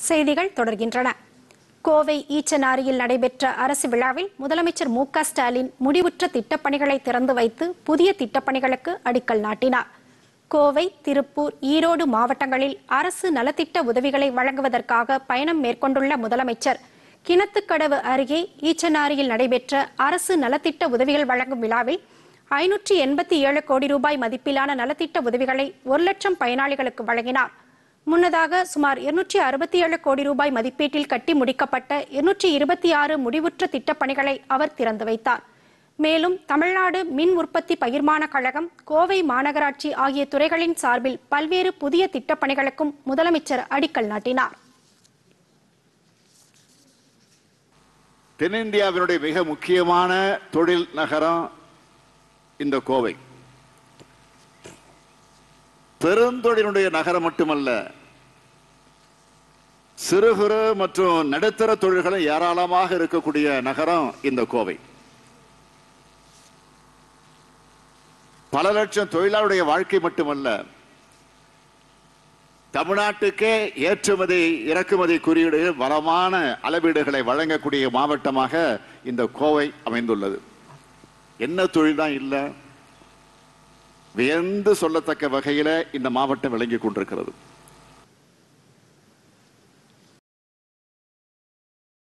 செய்திகள் தொடர்கின்றன கோவை ஈச்சனாரியில் நடைபெற்ற அரசு விழாவில் முதலமைச்சர் மு க ஸ்டாலின் முடிவுற்ற திட்டப்பணிகளை திறந்து வைத்து புதிய திட்டப்பணிகளுக்கு அடிக்கல் நாட்டினார் கோவை திருப்பூர் ஈரோடு மாவட்டங்களில் அரசு நலத்திட்ட உதவிகளை வழங்குவதற்காக பயணம் மேற்கொண்டுள்ள முதலமைச்சர் கிணத்துக்கடவு அருகே ஈச்சனாரியில் நடைபெற்ற அரசு நலத்திட்ட உதவிகள் வழங்கும் விழாவில் ஐநூற்றி எண்பத்தி ஏழு கோடி ரூபாய் மதிப்பிலான நலத்திட்ட உதவிகளை ஒரு லட்சம் பயனாளிகளுக்கு வழங்கினார் முன்னதாக சுமார் இருநூற்றி அறுபத்தி ஏழு கோடி ரூபாய் மதிப்பீட்டில் கட்டி முடிக்கப்பட்ட இருநூற்றி இருபத்தி ஆறு முடிவுற்ற திட்டப்பணிகளை அவர் திறந்து வைத்தார் மேலும் தமிழ்நாடு மின் உற்பத்தி பகிர்மான கழகம் கோவை மாநகராட்சி ஆகிய துறைகளின் சார்பில் பல்வேறு புதிய திட்டப்பணிகளுக்கும் முதலமைச்சர் அடிக்கல் நாட்டினார் தென்னிந்தியாவினுடைய மிக முக்கியமான தொழில் நகரம் இந்த கோவை பெருந்தொழிலுடைய நகரம் மட்டுமல்ல சிறு குறு மற்றும் நடுத்தர தொழில்களும் ஏராளமாக இருக்கக்கூடிய நகரம் இந்த கோவை பல லட்சம் தொழிலாளருடைய வாழ்க்கை மட்டுமல்ல தமிழ்நாட்டுக்கே ஏற்றுமதி இறக்குமதி குறியீடு வளமான அளவீடுகளை வழங்கக்கூடிய மாவட்டமாக இந்த கோவை அமைந்துள்ளது என்ன தொழில் தான் இல்லை வியந்து சொல்லத்தக்க வகையில இந்த மாவட்டம் விளங்கி கொண்டிருக்கிறது